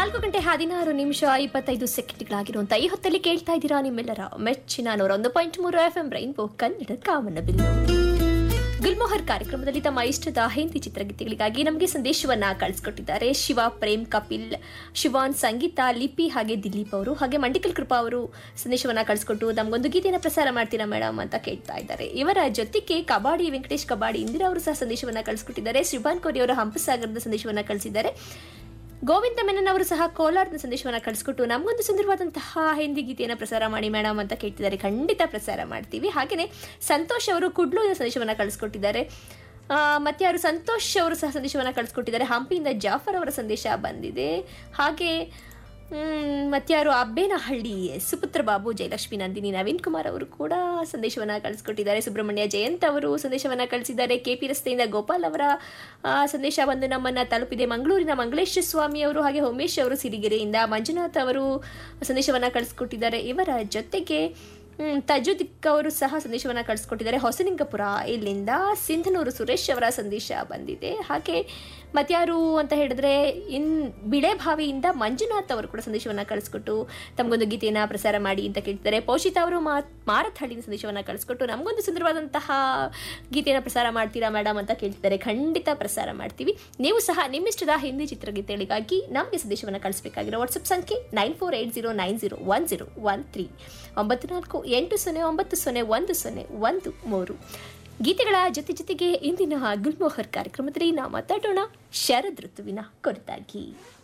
ನಾಲ್ಕು ಗಂಟೆ ಹದಿನಾರು ನಿಮಿಷ ಇಪ್ಪತ್ತೈದು ಸೆಕೆಂಡ್ಗಳಾಗಿರುವಂತ ಈ ಹೊತ್ತಲ್ಲಿ ಕೇಳ್ತಾ ಇದ್ದೀರಾ ನಿಮ್ಮೆಲ್ಲರ ಮೆಚ್ಚಿನ ನೂರ ಒಂದು ಪಾಯಿಂಟ್ ಮೂರು ಎಫ್ ಎಂ ರೈನ್ಬೋ ಕನ್ನಡ ಕಾಮನ ಬಿಲ್ಲು ಗುಲ್ಮೋಹರ್ ಕಾರ್ಯಕ್ರಮದಲ್ಲಿ ತಮ್ಮ ಇಷ್ಟದ ಹಿಂದಿ ಚಿತ್ರಗೀತೆಗಳಿಗಾಗಿ ನಮಗೆ ಸಂದೇಶವನ್ನ ಕಳಿಸ್ಕೊಟ್ಟಿದ್ದಾರೆ ಶಿವ ಪ್ರೇಮ್ ಕಪಿಲ್ ಶಿವಾನ್ ಸಂಗೀತ ಲಿಪಿ ಹಾಗೆ ದಿಲೀಪ್ ಅವರು ಹಾಗೆ ಮಂಡಿಕಲ್ ಕೃಪಾ ಅವರು ಸಂದೇಶವನ್ನ ಕಳಿಸ್ಕೊಟ್ಟು ನಮಗೊಂದು ಗೀತೆಯನ್ನು ಪ್ರಸಾರ ಮಾಡ್ತೀರಾ ಮೇಡಮ್ ಅಂತ ಕೇಳ್ತಾ ಇದ್ದಾರೆ ಇವರ ಜೊತೆಗೆ ಕಬಾಡಿ ವೆಂಕಟೇಶ್ ಕಬಾಡಿ ಇಂದಿರಾ ಅವರು ಸಹ ಸಂದೇಶವನ್ನ ಕಳಿಸ್ಕೊಟ್ಟಿದ್ದಾರೆ ಶ್ರೀಭಾನ್ ಕೋರಿ ಅವರು ಹಂಪಸಾಗರದ ಸಂದೇಶವನ್ನ ಕಳಿಸಿದ್ದಾರೆ ಗೋವಿಂದ ಮೆನನ್ ಅವರು ಸಹ ಕೋಲಾರದ ಸಂದೇಶವನ್ನ ಕಳಿಸ್ಕೊಟ್ಟು ನಮಗೊಂದು ಸುಂದರವಾದಂತಹ ಹಿಂದಿ ಗೀತೆಯನ್ನು ಪ್ರಸಾರ ಮಾಡಿ ಮೇಡಮ್ ಅಂತ ಕೇಳ್ತಿದ್ದಾರೆ ಖಂಡಿತ ಪ್ರಸಾರ ಮಾಡ್ತೀವಿ ಹಾಗೆಯೇ ಸಂತೋಷ್ ಅವರು ಕುಡ್ಲೂರಿನ ಸಂದೇಶವನ್ನ ಕಳಿಸ್ಕೊಟ್ಟಿದ್ದಾರೆ ಆ, ಮತ್ತೆ ಯಾರು ಸಂತೋಷ್ ಅವರು ಸಹ ಸಂದೇಶವನ್ನ ಕಳಿಸ್ಕೊಟ್ಟಿದ್ದಾರೆ ಹಂಪಿಯಿಂದ ಜಾಫರ್ ಅವರ ಸಂದೇಶ ಬಂದಿದೆ ಹಾಗೆ ಮ್, ಮತ್ಯಾರು ಅಬ್ಬೇನಹಳ್ಳಿ ಸುಪುತ್ರ ಬಾಬು ಜಯಲಕ್ಷ್ಮಿ ನಂದಿನಿ ನವೀನ್ ಕುಮಾರ್ ಅವರು ಕೂಡ ಸಂದೇಶವನ್ನ ಕಳಿಸ್ಕೊಟ್ಟಿದ್ದಾರೆ ಸುಬ್ರಹ್ಮಣ್ಯ ಜಯಂತ್ ಅವರು ಸಂದೇಶವನ್ನ ಕಳಿಸಿದ್ದಾರೆ ಕೆಪಿ ರಸ್ತೆಯಿಂದ ಗೋಪಾಲ್ ಅವರ ಆ, ಸಂದೇಶ ಬಂದು ನಮ್ಮನ್ನ ತಲುಪಿದೆ ಮಂಗಳೂರಿನ ಮಂಗಳೇಶ ಸ್ವಾಮಿ ಅವರು ಹಾಗೆ ಉಮೇಶ್ ಅವರು ಸಿರಿಗೆರೆಯಿಂದ ಮಂಜುನಾಥ್ ಅವರು ಸಂದೇಶವನ್ನ ಕಳಿಸ್ಕೊಟ್ಟಿದ್ದಾರೆ ಇವರ ಜೊತೆಗೆ ಹ್ಮ್, ತಜುದಿಕ್ ಅವರು ಸಹ ಸಂದೇಶವನ್ನ ಕಳಿಸ್ಕೊಟ್ಟಿದ್ದಾರೆ ಹೊಸಲಿಂಗಪುರ ಇಲ್ಲಿಂದ ಸಿಂಧನೂರು ಸುರೇಶ್ ಅವರ ಸಂದೇಶ ಬಂದಿದೆ ಹಾಗೆ ಮತ್ಯಾರು ಅಂತ ಹೇಳಿದ್ರೆ ಇನ್ ಬಿಳೆಭಾವಿಯಿಂದ ಮಂಜುನಾಥ್ ಅವರು ಕೂಡ ಸಂದೇಶವನ್ನ ಕಳಿಸ್ಕೊಟ್ಟು ತಮಗೊಂದು ಗೀತೆಯನ್ನ ಪ್ರಸಾರ ಮಾಡಿ ಅಂತ ಕೇಳ್ತಿದ್ದಾರೆ ಪೋಷಿತಾ ಅವರು ಮಾ ಮಾರತ್ಹಳ್ಳಿನ ಸಂದೇಶವನ್ನ ಕಳಿಸ್ಕೊಟ್ಟು ನಮಗೊಂದು ಸುಂದರವಾದಂತಹ ಗೀತೆಯನ್ನು ಪ್ರಸಾರ ಮಾಡ್ತೀರಾ ಮೇಡಮ್ ಅಂತ ಕೇಳ್ತಿದ್ದಾರೆ ಖಂಡಿತ ಪ್ರಸಾರ ಮಾಡ್ತೀವಿ ನೀವು ಸಹ ನಿಮ್ಮಿಷ್ಟದ ಹಿಂದಿ ಚಿತ್ರಗೀತೆಗಳಿಗಾಗಿ ನಮಗೆ ಸಂದೇಶವನ್ನು ಕಳಿಸಬೇಕಾಗಿರೋ ವಾಟ್ಸಪ್ ಸಂಖ್ಯೆ nine four eight zero nine zero one zero one three ಒಂಬತ್ತು ನಾಲ್ಕು ಎಂಟು ಸೊನ್ನೆ ಒಂಬತ್ತು ಸೊನ್ನೆ ಒಂದು ಸೊನ್ನೆ ಒಂದು ಮೂರು ಗೀತೆಗಳ ಜೊತೆ ಜೊತೆಗೆ ಇಂದಿನ ಗುಲ್ಮೋಹರ್ ಕಾರ್ಯಕ್ರಮದಲ್ಲಿ ನಾವು ಮಾತಾಡೋಣ ಶರದ್ ಋತುವಿನ ಕುರಿತಾಗಿ